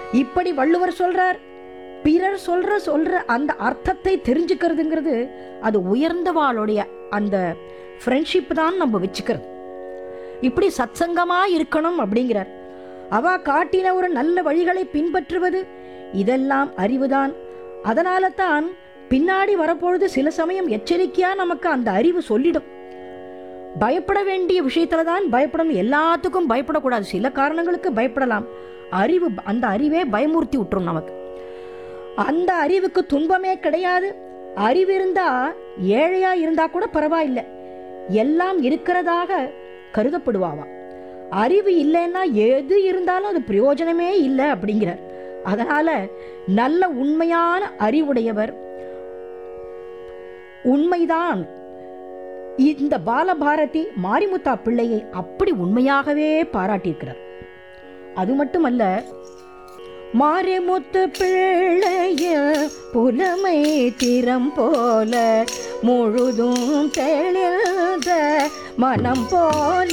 இப்படி வள்ளுவர் சொல்றார் பிறர் சொல்ற சொல்ற அந்த அர்த்தத்தை தெரிஞ்சுக்கிறதுங்கிறது அது உயர்ந்தவாளுடைய அந்த ஃப்ரெண்ட்ஷிப் தான் நம்ம வச்சுக்கிறது இப்படி சத்சங்கமா இருக்கணும் அப்படிங்கிறார் அவ காட்டின ஒரு நல்ல வழிகளை பின்பற்றுவது இதெல்லாம் அறிவுதான் அதனால தான் பின்னாடி வரப்பொழுது சில சமயம் எச்சரிக்கையா நமக்கு அந்த அறிவு சொல்லிடும் பயப்பட வேண்டிய விஷயத்துல தான் பயப்படணும் எல்லாத்துக்கும் பயப்படக்கூடாது சில காரணங்களுக்கு பயப்படலாம் அறிவு அந்த அறிவே பயமூர்த்தி விட்டுரும் நமக்கு அந்த அறிவுக்கு துன்பமே கிடையாது அறிவு இருந்தா ஏழையா இருந்தா கூட பரவாயில்லை எல்லாம் இருக்கிறதாக கருதப்படுவாவா அறிவு இல்லைன்னா எது இருந்தாலும் அது பிரயோஜனமே இல்லை அப்படிங்கிறார் அதனால நல்ல உண்மையான அறிவுடையவர் உண்மைதான் இந்த பாலபாரதி மாரிமுத்தா பிள்ளையை அப்படி உண்மையாகவே பாராட்டியிருக்கிறார் அது மட்டுமல்ல மாரிமுத்து பிள்ளைய புலமை திறம் போல முழுதும் தெளிந்த மனம் போல